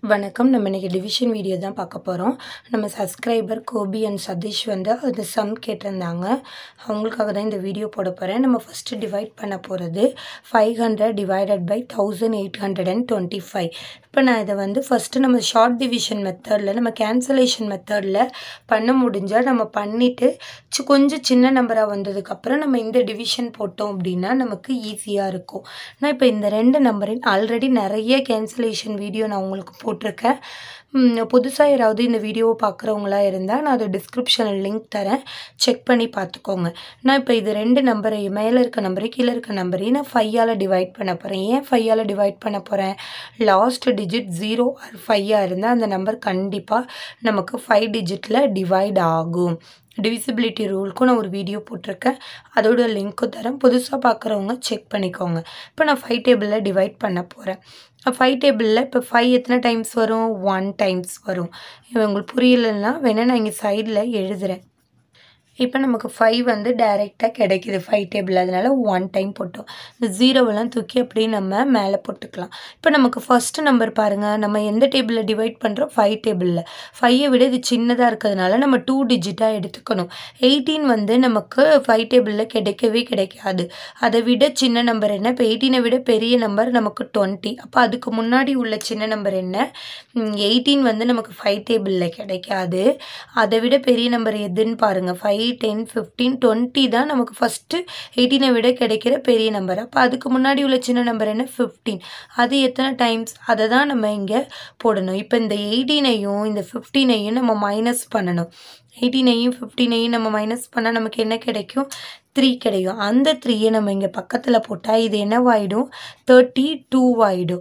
வணக்கம் நம்ம இன்றைக்கி டிவிஷன் வீடியோ தான் பார்க்க போகிறோம் நம்ம சப்ஸ்கிரைபர் கோபி அண்ட் சதீஷ் வந்து அது சம் கேட்டிருந்தாங்க அவங்களுக்காக தான் இந்த வீடியோ போட போகிறேன் நம்ம ஃபஸ்ட்டு டிவைட் பண்ண போகிறது five hundred divided by thousand eight hundred and twenty five இப்போ நான் இதை வந்து ஃபஸ்ட்டு நம்ம ஷார்ட் டிவிஷன் மெத்தடில் நம்ம கேன்சலேஷன் மெத்தடில் பண்ண முடிஞ்சால் நம்ம பண்ணிவிட்டு சி கொஞ்சம் சின்ன நம்பராக வந்ததுக்கப்புறம் நம்ம இந்த டிவிஷன் போட்டோம் அப்படின்னா நமக்கு ஈஸியாக இருக்கும் நான் இப்போ இந்த ரெண்டு நம்பரின் ஆல்ரெடி நிறைய கேன்சலேஷன் வீடியோ நான் உங்களுக்கு போட்டிருக்கேன் புதுசாக யாராவது இந்த வீடியோவை பார்க்குறவங்களா இருந்தால் நான் அதை டிஸ்கிரிப்ஷனில் லிங்க் தரேன் செக் பண்ணி பார்த்துக்கோங்க நான் இப்போ இது ரெண்டு நம்பரையும் மேலே இருக்க நம்பரையும் கீழே இருக்க நம்பரையும் நான் ஃபையால் டிவைட் பண்ண போகிறேன் ஏன் ஃபையால் டிவைட் பண்ண போகிறேன் லாஸ்ட் டிஜிட் ஜீரோ ஆர் ஃபையாக இருந்தால் அந்த நம்பர் கண்டிப்பாக நமக்கு ஃபைவ் டிஜிட்டில் டிவைட் ஆகும் டிவிசிபிலிட்டி ரூலுக்கும் நான் ஒரு வீடியோ போட்டிருக்கேன் அதோட லிங்க்கும் தரேன் புதுசாக பார்க்குறவங்க செக் பண்ணிக்கோங்க இப்போ நான் ஃபைவ் டேபிளில் டிவைட் பண்ண போகிறேன் ஃபைவ் டேபிளில் இப்போ ஃபைவ் எத்தனை டைம்ஸ் வரும் ஒன் டைம்ஸ் வரும் இது உங்களுக்கு புரியலைன்னா வேணால் நான் இங்கே சைடில் எழுதுகிறேன் இப்போ நமக்கு ஃபைவ் வந்து டைரெக்டாக கிடைக்கிது ஃபைவ் டேபிள் அதனால் ஒன் டைம் போட்டோம் இந்த ஜீரோவெல்லாம் தூக்கி அப்படியே நம்ம மேலே போட்டுக்கலாம் இப்போ நமக்கு ஃபஸ்ட்டு நம்பர் பாருங்கள் நம்ம எந்த டேபிளில் டிவைட் பண்ணுறோம் ஃபைவ் டேபிளில் ஃபைவை விட இது சின்னதாக இருக்கிறதுனால நம்ம டூ டிஜிட்டாக எடுத்துக்கணும் எயிட்டீன் வந்து நமக்கு ஃபைவ் டேபிளில் கிடைக்கவே கிடைக்காது அதை விட சின்ன நம்பர் என்ன இப்போ எயிட்டீனை விட பெரிய நம்பர் நமக்கு டுவெண்ட்டி அப்போ அதுக்கு முன்னாடி உள்ள சின்ன நம்பர் என்ன எயிட்டீன் வந்து நமக்கு ஃபைவ் டேபிளில் கிடைக்காது அதை விட பெரிய நம்பர் எதுன்னு பாருங்கள் ஃபைவ் டென் ஃபிஃப்டீன் டுவெண்ட்டி தான் நமக்கு ஃபஸ்ட்டு எயிட்டீனை விட கிடைக்கிற பெரிய நம்பர் அப்போ அதுக்கு முன்னாடி உள்ள சின்ன நம்பர் என்ன ஃபிஃப்டீன் அது எத்தனை டைம்ஸ் அதை தான் நம்ம இங்கே போடணும் இப்போ இந்த எயிட்டீனையும் இந்த ஃபிஃப்டீனையும் நம்ம மைனஸ் பண்ணணும் எயிட்டீனையும் ஃபிஃப்டீனையும் நம்ம மைனஸ் பண்ணால் நமக்கு என்ன கிடைக்கும் த்ரீ கிடைக்கும் அந்த த்ரீயை நம்ம இங்கே பக்கத்தில் போட்டால் இது என்னவாயிடும் தேர்ட்டி டூ ஆகிடும்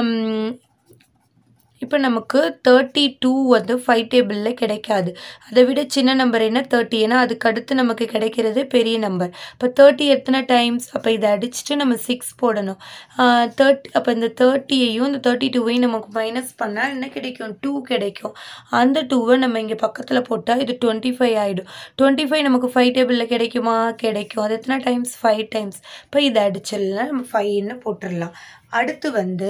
இப்போ நமக்கு தேர்ட்டி டூ வந்து ஃபைவ் டேபிளில் கிடைக்காது அதை விட சின்ன நம்பர் என்ன தேர்ட்டி ஏன்னா அதுக்கு அடுத்து நமக்கு கிடைக்கிறது பெரிய நம்பர் இப்போ தேர்ட்டி எத்தனை டைம்ஸ் அப்போ இதை அடிச்சுட்டு நம்ம சிக்ஸ் போடணும் தேர்ட்டி அப்போ இந்த தேர்ட்டியையும் இந்த தேர்ட்டி டூவையும் நமக்கு மைனஸ் பண்ணால் என்ன கிடைக்கும் டூ கிடைக்கும் அந்த டூவை நம்ம இங்கே பக்கத்தில் போட்டால் இது டுவெண்ட்டி ஃபைவ் ஆகிடும் டுவெண்ட்டி ஃபைவ் நமக்கு ஃபைவ் டேபிளில் கிடைக்குமா கிடைக்கும் அது எத்தனை டைம்ஸ் ஃபைவ் டைம்ஸ் இப்போ இதை அடிச்சிடலாம் நம்ம ஃபைவ்னு போட்டுடலாம் அடுத்து வந்து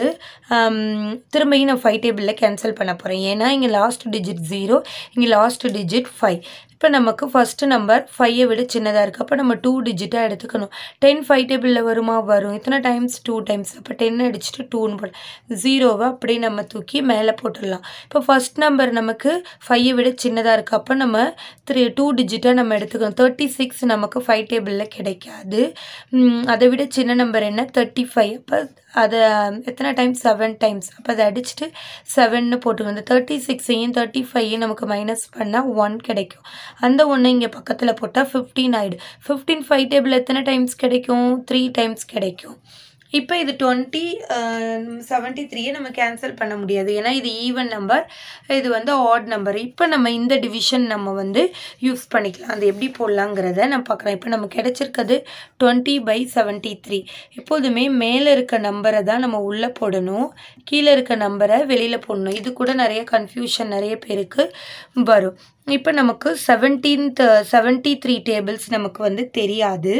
திரும்பியும் நான் ஃபைவ் டேபிளில் கேன்சல் பண்ண போகிறேன் ஏன்னா இங்கே லாஸ்ட் டிஜிட் ஜீரோ இங்கே லாஸ்ட் டிஜிட் ஃபைவ் இப்போ நமக்கு ஃபஸ்ட்டு நம்பர் ஃபைவை விட சின்னதாக இருக்குது அப்போ நம்ம டூ டிஜிட்டாக எடுத்துக்கணும் டென் ஃபைவ் டேபிளில் வருமா வரும் இத்தனை டைம்ஸ் டூ டைம்ஸ் அப்போ டென் அடிச்சுட்டு டூன்னு போட ஜீரோவை அப்படியே நம்ம தூக்கி மேலே போட்டுடலாம் இப்போ ஃபஸ்ட் நம்பர் நமக்கு ஃபைவை விட சின்னதாக இருக்குது அப்போ நம்ம த்ரீ டூ டிஜிட்டாக நம்ம எடுத்துக்கணும் தேர்ட்டி சிக்ஸ் நமக்கு ஃபைவ் டேபிளில் கிடைக்காது அதை விட சின்ன நம்பர் என்ன தேர்ட்டி ஃபைவ் அப்போ அதை எத்தனை டைம்ஸ் செவன் டைம்ஸ் அப்போ அதை அடிச்சுட்டு செவன்னு போட்டுக்கணும் இந்த தேர்ட்டி சிக்ஸையும் தேர்ட்டி ஃபைவையும் நமக்கு மைனஸ் பண்ணால் ஒன் கிடைக்கும் அந்த ஒன்று இங்கே பக்கத்தில் போட்டால் ஃபிஃப்டீன் ஆகிடும் ஃபிஃப்டீன் ஃபைவ் டேபிள் எத்தனை டைம்ஸ் கிடைக்கும் த்ரீ டைம்ஸ் கிடைக்கும் இப்போ இது டுவெண்ட்டி செவன்ட்டி த்ரீயை நம்ம கேன்சல் பண்ண முடியாது ஏன்னா இது ஈவன் நம்பர் இது வந்து ஆட் நம்பர் இப்போ நம்ம இந்த டிவிஷன் நம்ம வந்து யூஸ் பண்ணிக்கலாம் அது எப்படி போடலாங்கிறத நான் பார்க்குறேன் இப்போ நம்ம கிடச்சிருக்கிறது டுவெண்ட்டி பை செவன்ட்டி த்ரீ எப்போதுமே மேலே இருக்க நம்பரை தான் நம்ம உள்ளே போடணும் கீழே இருக்க நம்பரை வெளியில் போடணும் இது கூட நிறைய கன்ஃபியூஷன் நிறைய பேருக்கு வரும் இப்போ நமக்கு செவன்டீன்த் செவன்ட்டி த்ரீ டேபிள்ஸ் நமக்கு வந்து தெரியாது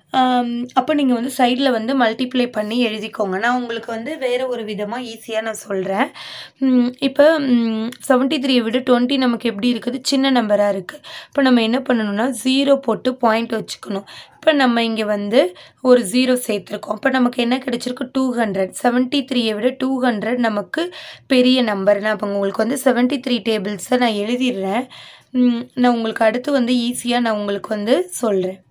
அப்போ நீங்கள் வந்து சைடில் வந்து மல்டிப்ளை பண்ணி எழுதிக்கோங்க நான் உங்களுக்கு வந்து வேறு ஒரு விதமாக ஈஸியாக நான் சொல்கிறேன் இப்போ செவன்ட்டி த்ரீயை விட டுவெண்ட்டி நமக்கு எப்படி இருக்குது சின்ன நம்பராக இருக்குது இப்போ நம்ம என்ன பண்ணணும்னா ஜீரோ போட்டு பாயிண்ட் வச்சுக்கணும் இப்போ நம்ம இங்கே வந்து ஒரு ஜீரோ சேர்த்துருக்கோம் அப்போ நமக்கு என்ன கிடச்சிருக்கு டூ ஹண்ட்ரட் செவன்ட்டி த்ரீயை விட டூ ஹண்ட்ரட் நமக்கு பெரிய நம்பர் நான் இப்போ உங்களுக்கு வந்து செவன்ட்டி த்ரீ டேபிள்ஸை நான் எழுதிடுறேன் நான் உங்களுக்கு அடுத்து வந்து ஈஸியாக நான் உங்களுக்கு வந்து சொல்கிறேன்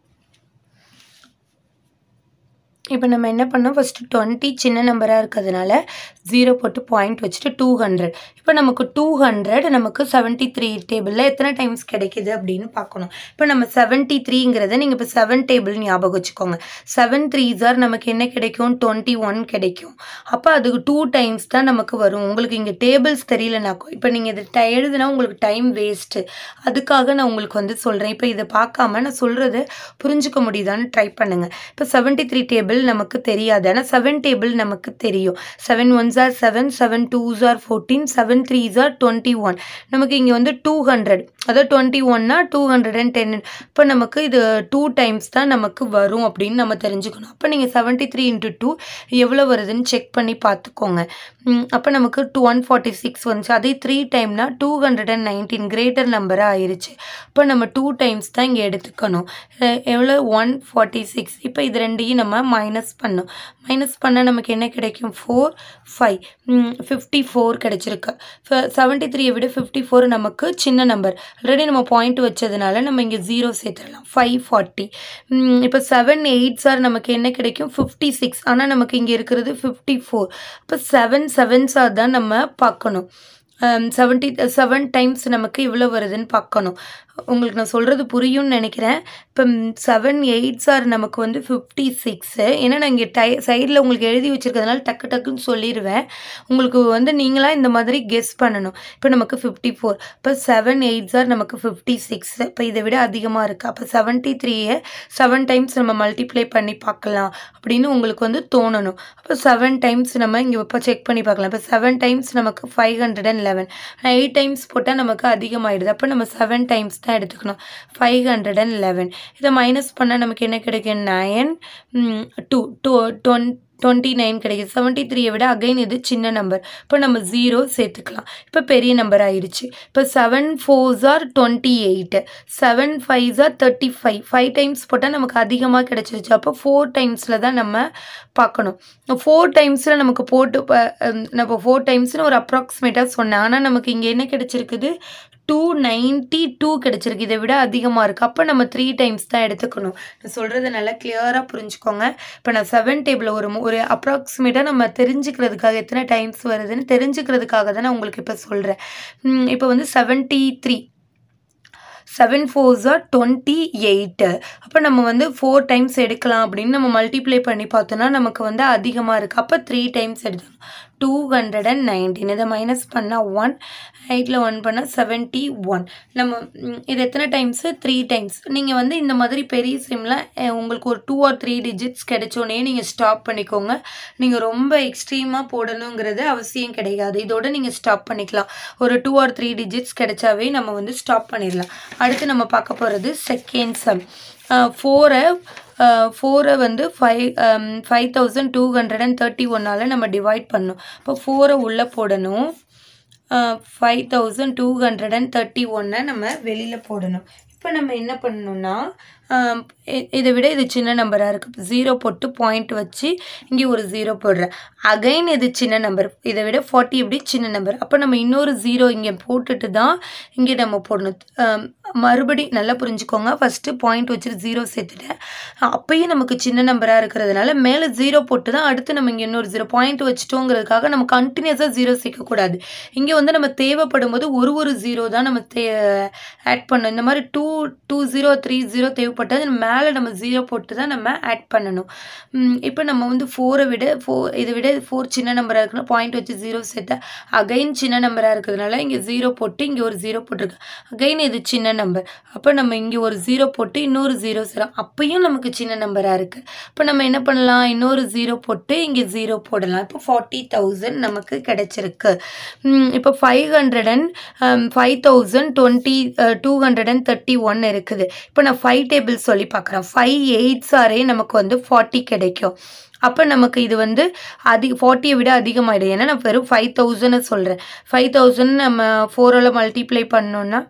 இப்போ நம்ம என்ன பண்ணோம் ஃபஸ்ட்டு டுவெண்ட்டி சின்ன நம்பராக இருக்கிறதுனால ஜீரோ போட்டு பாயிண்ட் வச்சுட்டு டூ ஹண்ட்ரட் இப்போ நமக்கு டூ ஹண்ட்ரட் நமக்கு செவன்ட்டி த்ரீ டேபிளில் எத்தனை டைம்ஸ் கிடைக்கிது அப்படின்னு பார்க்கணும் இப்போ நம்ம செவன்ட்டி த்ரீங்கிறத நீங்கள் இப்போ செவன் டேபிள் ஞாபகம் வச்சுக்கோங்க செவன் த்ரீ சார் நமக்கு என்ன கிடைக்கும் டுவெண்ட்டி ஒன் கிடைக்கும் அப்போ அதுக்கு டூ டைம்ஸ் தான் நமக்கு வரும் உங்களுக்கு இங்கே டேபிள்ஸ் தெரியலனாக்கோ இப்போ நீங்கள் இதை எழுதுனா உங்களுக்கு டைம் வேஸ்ட்டு அதுக்காக நான் உங்களுக்கு வந்து சொல்கிறேன் இப்போ இதை பார்க்காம நான் சொல்கிறத புரிஞ்சுக்க முடியுதான்னு ட்ரை பண்ணுங்கள் இப்போ செவன்ட்டி த்ரீ டேபிள் டேபிள் நமக்கு தெரியாது ஆனால் செவன் டேபிள் நமக்கு தெரியும் seven ones are seven seven twos are fourteen seven threes are twenty one நமக்கு இங்கே வந்து டூ ஹண்ட்ரட் அதாவது டுவெண்ட்டி ஒன்னா டூ ஹண்ட்ரட் அண்ட் டென் இப்போ நமக்கு இது டூ டைம்ஸ் தான் நமக்கு வரும் அப்படின்னு நம்ம தெரிஞ்சுக்கணும் அப்போ நீங்கள் செவன்ட்டி த்ரீ இன்ட்டு டூ எவ்வளோ வருதுன்னு செக் பண்ணி பார்த்துக்கோங்க அப்போ நமக்கு டூ ஒன் ஃபார்ட்டி சிக்ஸ் வந்துச்சு அதே த்ரீ டைம்னா two hundred and nineteen greater நம்பராக ஆயிடுச்சு இப்போ நம்ம டூ டைம்ஸ் தான் இங்கே எடுத்துக்கணும் அஹ் எவ்வளோ ஒன் ஃபார்ட்டி சிக்ஸ் இப்போ இது ரெண்டையும் நம்ம மைனஸ் பண்ணோம் மைனஸ் பண்ணால் நமக்கு என்ன கிடைக்கும் ஃபோர் ஃபைவ் ஃபிஃப்டி ஃபோர் கிடச்சிருக்கு செவன்ட்டி த்ரீயை விட ஃபிஃப்டி ஃபோர் நமக்கு சின்ன நம்பர் ஆல்ரெடி நம்ம பாயிண்ட் வச்சதுனால நம்ம இங்கே ஜீரோ சேர்த்துடலாம் ஃபைவ் ஃபார்ட்டி இப்போ செவன் எயிட் சார் நமக்கு என்ன கிடைக்கும் ஃபிஃப்டி சிக்ஸ் ஆனால் நமக்கு இங்கே இருக்கிறது ஃபிஃப்டி ஃபோர் இப்போ செவன் செவன்ஸாக தான் நம்ம பார்க்கணும் செவன்ட்டி செவன் டைம்ஸ் நமக்கு இவ்வளோ வருதுன்னு பார்க்கணும் உங்களுக்கு நான் சொல்கிறது புரியும்னு நினைக்கிறேன் இப்போ செவன் எயிட்ஸ் ஆர் நமக்கு வந்து ஃபிஃப்டி சிக்ஸு ஏன்னா நான் இங்கே டை சைடில் உங்களுக்கு எழுதி வச்சுருக்கிறதுனால டக்கு டக்குன்னு சொல்லிடுவேன் உங்களுக்கு வந்து நீங்களாக இந்த மாதிரி கெஸ் பண்ணணும் இப்போ நமக்கு ஃபிஃப்டி ஃபோர் இப்போ செவன் எயிட்ஸ் ஆர் நமக்கு ஃபிஃப்டி சிக்ஸ் இப்போ இதை விட அதிகமாக இருக்குது அப்போ செவன்ட்டி த்ரீயை செவன் டைம்ஸ் நம்ம மல்டிப்ளை பண்ணி பார்க்கலாம் அப்படின்னு உங்களுக்கு வந்து தோணணும் அப்போ செவன் டைம்ஸ் நம்ம இங்கே இப்போ செக் பண்ணி பார்க்கலாம் இப்போ செவன் டைம்ஸ் நமக்கு five hundred and eleven eight times போட்டால் நமக்கு அதிகமாகிடுது அப்போ நம்ம செவன் டைம்ஸ் தான் எடுத்துக்கணும் ஃபைவ் ஹண்ட்ரட் அண்ட் லெவன் இதை மைனஸ் பண்ணால் நமக்கு என்ன கிடைக்கும் nine two two twen twenty nine கிடைக்குது செவன்ட்டி த்ரீயை விட அகைன் இது சின்ன நம்பர் இப்போ நம்ம ஜீரோ சேர்த்துக்கலாம் இப்போ பெரிய நம்பர் ஆயிடுச்சு இப்போ seven fours are twenty eight seven fives are thirty five five times போட்டால் நமக்கு அதிகமாக கிடச்சிருச்சு அப்போ ஃபோர் டைம்ஸில் தான் நம்ம பார்க்கணும் ஃபோர் டைம்ஸில் நமக்கு போட்டு ப- ஹம், நம்ம ஃபோர் டைம்ஸ்னு ஒரு அப்ராக்சிமேட்டாக சொன்னேன் ஆனால் நமக்கு இங்கே என்ன கிடைச்சிருக்குது டூ நைன்ட்டி டூ கிடச்சிருக்கு இதை விட அதிகமாக இருக்குது அப்போ நம்ம த்ரீ டைம்ஸ் தான் எடுத்துக்கணும் நான் சொல்கிறத நல்லா கிளியராக புரிஞ்சுக்கோங்க இப்போ நான் செவன் டேபிள் ஒரு மு- ஒரு அப்ராக்சிமேட்டாக நம்ம தெரிஞ்சுக்கிறதுக்காக எத்தனை டைம்ஸ் வருதுன்னு தெரிஞ்சுக்கிறதுக்காக தான் நான் உங்களுக்கு இப்போ சொல்கிறேன் இப்போ வந்து seventy three seven fours are twenty eight அப்போ நம்ம வந்து ஃபோர் டைம்ஸ் எடுக்கலாம் அப்படின்னு நம்ம மல்டிப்ளை பண்ணி பார்த்தோன்னா நமக்கு வந்து அதிகமாக இருக்குது அப்போ த்ரீ டைம்ஸ் எடுக்கணும் டூ ஹண்ட்ரட் அண்ட் நைன்டீன் இதை மைனஸ் பண்ணால் ஒன் எயிட்டில் ஒன் பண்ணால் செவன்ட்டி ஒன் நம்ம ம், இது எத்தனை டைம்ஸு த்ரீ டைம்ஸ் நீங்கள் வந்து இந்த மாதிரி பெரிய சிம்மில் உங்களுக்கு ஒரு டூ ஆர் த்ரீ டிஜிட்ஸ் கிடைச்சோன்னே நீங்கள் ஸ்டாப் பண்ணிக்கோங்க நீங்கள் ரொம்ப எக்ஸ்ட்ரீமாக போடணுங்கிறது அவசியம் கிடையாது இதோட நீங்கள் ஸ்டாப் பண்ணிக்கலாம் ஒரு டூ ஆர் த்ரீ டிஜிட்ஸ் கிடைச்சாவே நம்ம வந்து ஸ்டாப் பண்ணிடலாம் அடுத்து நம்ம பார்க்க போகிறது செகண்ட் சம் ஃபோரை ஃபோரை வந்து five five thousand two hundred and thirty ஒன்னால் நம்ம டிவைட் பண்ணணும் இப்போ ஃபோரை உள்ளே போடணும் five thousand two hundred and thirty ஒன்னை நம்ம வெளியில் போடணும் இப்போ நம்ம என்ன பண்ணணும்னா ஆம், இ- இதை விட இது சின்ன நம்பராக இருக்குது ஜீரோ போட்டு பாயிண்ட் வச்சு இங்கே ஒரு ஜீரோ போடுறேன் அகைன் இது சின்ன நம்பர் இதை விட ஃபார்ட்டி எப்படி சின்ன நம்பர் அப்போ நம்ம இன்னொரு ஜீரோ இங்கே போட்டுட்டு தான் இங்கே நம்ம போடணும் ஆம், மறுபடி நல்லா புரிஞ்சுக்கோங்க ஃபஸ்ட்டு பாயிண்ட் வச்சுட்டு ஜீரோ சேர்த்துட்டேன் அப்பயும் நமக்கு சின்ன நம்பராக இருக்கிறதுனால மேலே ஜீரோ போட்டு தான் அடுத்து நம்ம இங்கே இன்னொரு ஜீரோ பாயிண்ட் வச்சுட்டோங்கிறதுக்காக நம்ம கண்டினியூஸாக ஜீரோ சேர்க்கக்கூடாது இங்கே வந்து நம்ம தேவைப்படும் போது ஒரு ஒரு ஜீரோ தான் நம்ம தே ஆட் பண்ணணும் இந்த மாதிரி two two zero three zero தேவைப்பட்டது மேலே நம்ம ஜீரோ போட்டு தான் நம்ம ஆட் பண்ணணும் இப்போ நம்ம வந்து ஃபோரை விட ஃபோர் இதை விட ஃபோர் சின்ன நம்பராக இருக்குன்னா பாயிண்ட் வச்சு ஜீரோ சேர்த்தா அகைன் சின்ன நம்பராக இருக்கிறதுனால இங்கே ஜீரோ போட்டு இங்கே ஒரு ஜீரோ போட்டிருக்கு அகைன் இது சின்ன நம்பர் அப்போ நம்ம இங்கே ஒரு ஜீரோ போட்டு இன்னொரு ஜீரோ சேரும் அப்பயும் நமக்கு சின்ன நம்பராக இருக்குது இப்போ நம்ம என்ன பண்ணலாம் இன்னொரு ஜீரோ போட்டு இங்கே ஜீரோ போடலாம் இப்போ ஃபார்ட்டி தௌசண்ட் நமக்கு கிடைச்சிருக்கு ம், இப்போ five hundred and five thousand twenty two hundred and thirty one இருக்குது இப்போ நான் ஃபைவ் டேபிள் சொல்லி பார்க்குறேன் ஃபைவ் எயிட்ஸ் ஆரே நமக்கு வந்து ஃபார்ட்டி கிடைக்கும் அப்போ நமக்கு இது வந்து அதிக ஃபார்ட்டியை விட அதிகமாகிடும் ஏன்னா நான் வெறும் ஃபைவ் தௌசண்ட் சொல்கிறேன் ஃபைவ் தௌசண்ட் நம்ம ஃபோரால் மல்டிப்ளை பண்ணோன்னா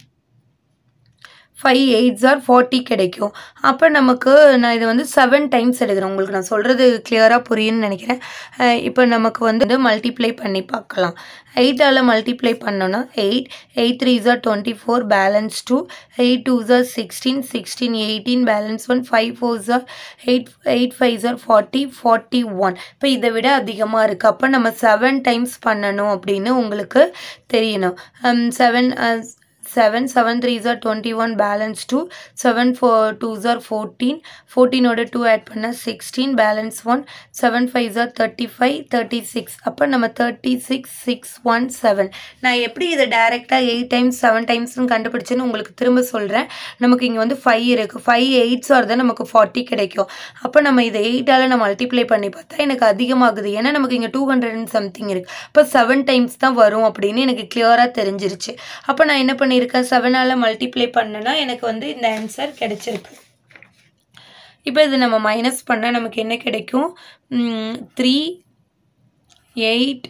ஃபைவ் எயிட்ஸ் ஆர் ஃபார்ட்டி கிடைக்கும் அப்போ நமக்கு நான் இதை வந்து செவன் டைம்ஸ் எடுக்கிறேன் உங்களுக்கு நான் சொல்கிறது கிளியராக புரியும்னு நினைக்கிறேன் அஹ் இப்போ நமக்கு வந்து மல்டிப்ளை பண்ணி பார்க்கலாம் எயிட்டால் மல்டிப்ளை பண்ணோன்னா eight eight three are twenty four balance two eight two are sixteen sixteen eighteen balance one five four are eight eight five are forty forty one இப்போ இதை விட அதிகமாக இருக்குது அப்போ நம்ம செவன் டைம்ஸ் பண்ணணும் அப்படின்னு உங்களுக்கு தெரியணும் seven seven seven three are twenty one balance two seven four two are fourteen ஃபோர்டீனோட டூ ஆட் பண்ணால் sixteen balance one seven five are thirty five thirty six அப்போ நம்ம thirty six six one seven நான் எப்படி இதை டேரெக்டாக eight times seven டைம்ஸ்னு கண்டுபிடிச்சேன்னு உங்களுக்கு திரும்ப சொல்கிறேன் நமக்கு இங்கே வந்து ஃபைவ் இருக்குது ஃபைவ் எயிட்ஸ் வருது நமக்கு ஃபார்ட்டி கிடைக்கும் அப்போ நம்ம இதை எயிட்டால் நான் மல்டிப்ளை பண்ணி பார்த்தா எனக்கு அதிகமாகுது ஏன்னா நமக்கு இங்கே டூ ஹண்ட்ரட் அண்ட் சம்திங் இருக்குது இப்போ செவன் டைம்ஸ் தான் வரும் அப்படின்னு எனக்கு கிளியராக தெரிஞ்சிருச்சு அப்போ நான் என்ன பண்ணியிருக்கேன் செவனால் மல்டிப்ளை பண்ணேன்னா எனக்கு வந்து இந்த ஆன்சர் கிடைச்சிருக்கு இப்போ இது நம்ம மைனஸ் பண்ணால் நமக்கு என்ன கிடைக்கும் த்ரீ எயிட்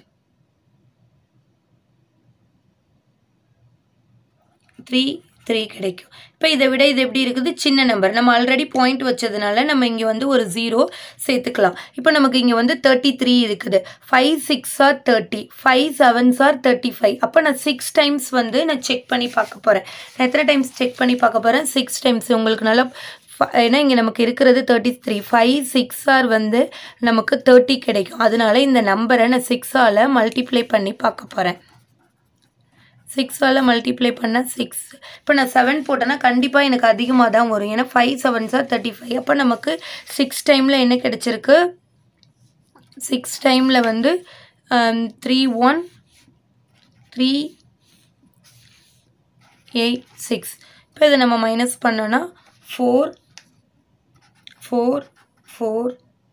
த்ரீ த்ரீ கிடைக்கும் இப்போ இதை விட இது எப்படி இருக்குது சின்ன நம்பர் நம்ம ஆல்ரெடி பாயிண்ட் வச்சதுனால நம்ம இங்கே வந்து ஒரு ஜீரோ சேர்த்துக்கலாம் இப்போ நமக்கு இங்கே வந்து தேர்ட்டி த்ரீ இருக்குது five six are thirty five sevens are thirty five அப்போ நான் சிக்ஸ் டைம்ஸ் வந்து நான் செக் பண்ணி பார்க்க போகிறேன் நான் எத்தனை டைம்ஸ் செக் பண்ணி பார்க்க போகிறேன் சிக்ஸ் டைம்ஸ் உங்களுக்கு நல்லா ஏன்னா இங்கே நமக்கு இருக்கிறது thirty three five six are வந்து நமக்கு தேர்ட்டி கிடைக்கும் அதனால இந்த நம்பரை நான் சிக்ஸால் மல்டிப்ளை பண்ணி பார்க்க போகிறேன் சிக்ஸால் மல்டிப்ளை பண்ணால் சிக்ஸ் இப்போ நான் செவன் போட்டேன்னா கண்டிப்பாக எனக்கு அதிகமாக தான் வரும் ஏன்னா ஃபைவ் செவன்ஸாக தேர்ட்டி ஃபைவ் அப்போ நமக்கு சிக்ஸ் டைமில் என்ன கிடச்சிருக்கு சிக்ஸ் டைமில் வந்து three one three eight six இப்போ இதை நம்ம மைனஸ் பண்ணோன்னா ஃபோர் ஃபோர் ஃபோர்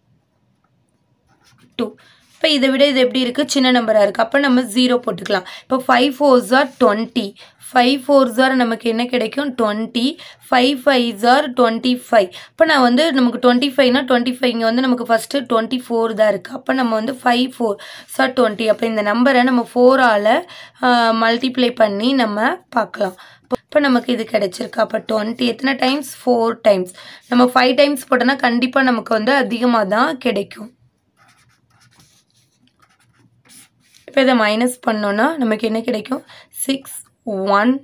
டூ இப்போ இதை விட இது எப்படி இருக்குது சின்ன நம்பராக இருக்குது அப்போ நம்ம ஜீரோ போட்டுக்கலாம் இப்போ five four are twenty five four are நமக்கு என்ன கிடைக்கும் twenty five five are twenty five இப்போ நான் வந்து நமக்கு டுவெண்ட்டி ஃபைவ்னா டுவெண்ட்டி ஃபைவ் இங்கே வந்து நமக்கு ஃபஸ்ட்டு டுவெண்ட்டி ஃபோர் தான் இருக்குது அப்போ நம்ம வந்து ஃபைவ் ஃபோர் சார் டுவெண்ட்டி அப்போ இந்த நம்பரை நம்ம ஃபோரால் மல்டிப்ளை பண்ணி நம்ம பார்க்கலாம் இப்போ நமக்கு இது கிடைச்சிருக்கு அப்போ டுவெண்ட்டி எத்தனை டைம்ஸ் ஃபோர் டைம்ஸ் நம்ம ஃபைவ் டைம்ஸ் போட்டோன்னா கண்டிப்பாக நமக்கு வந்து அதிகமாக தான் கிடைக்கும் இப்போ இதை மைனஸ் பண்ணோன்னா நமக்கு என்ன கிடைக்கும் சிக்ஸ் ஒன்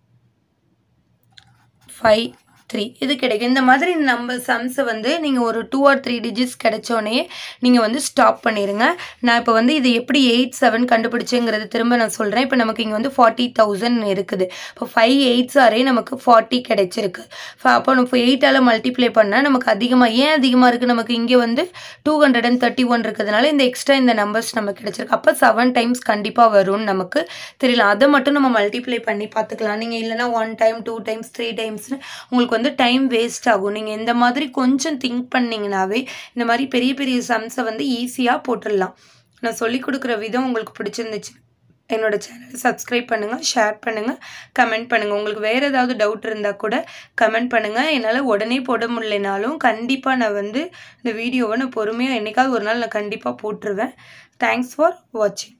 ஃபைவ் த்ரீ இது கிடைக்கும் இந்த மாதிரி நம்ம சம்ஸை வந்து நீங்கள் ஒரு டூ ஆர் த்ரீ டிஜிட்ஸ் கிடைச்சோடனே நீங்கள் வந்து ஸ்டாப் பண்ணிடுங்க நான் இப்போ வந்து இது எப்படி எயிட் செவன் கண்டுபிடிச்சேங்கிறது திரும்ப நான் சொல்கிறேன் இப்போ நமக்கு இங்கே வந்து ஃபார்ட்டி தௌசண்ட் இருக்குது இப்போ ஃபைவ் எயிட்ஸ் ஆரே நமக்கு ஃபார்ட்டி கிடைச்சிருக்கு அப்போ நம்ம எயிட்டால் மல்டிப்ளை பண்ணால் நமக்கு அதிகமாக ஏன் அதிகமாக இருக்குது நமக்கு இங்கே வந்து two hundred and thirty one இருக்கிறதுனால இந்த எக்ஸ்ட்ரா இந்த நம்பர்ஸ் நமக்கு கிடைச்சிருக்கு அப்போ செவன் டைம்ஸ் கண்டிப்பாக வரும்னு நமக்கு தெரியல அதை மட்டும் நம்ம மல்டிப்ளை பண்ணி பார்த்துக்கலாம் நீங்கள் இல்லைனா one time two times three டைம்ஸ்னு உங்களுக்கு வந்து டைம் வேஸ்ட் ஆகும் நீங்கள் இந்த மாதிரி கொஞ்சம் திங்க் பண்ணிங்கனாவே இந்த மாதிரி பெரிய பெரிய சம்ஸை வந்து ஈஸியாக போட்டுடலாம் நான் சொல்லி கொடுக்குற விதம் உங்களுக்கு பிடிச்சிருந்துச்சு என்னோட சேனலை சப்ஸ்கிரைப் பண்ணுங்கள் ஷேர் பண்ணுங்கள் கமெண்ட் பண்ணுங்கள் உங்களுக்கு வேறு ஏதாவது டவுட் இருந்தால் கூட கமெண்ட் பண்ணுங்கள் என்னால் உடனே போட முடியலனாலும் கண்டிப்பாக நான் வந்து இந்த வீடியோவை நான் பொறுமையாக என்றைக்காவது ஒரு நாள் நான் கண்டிப்பாக போட்டுருவேன் தேங்க்ஸ் ஃபார் வாட்சிங்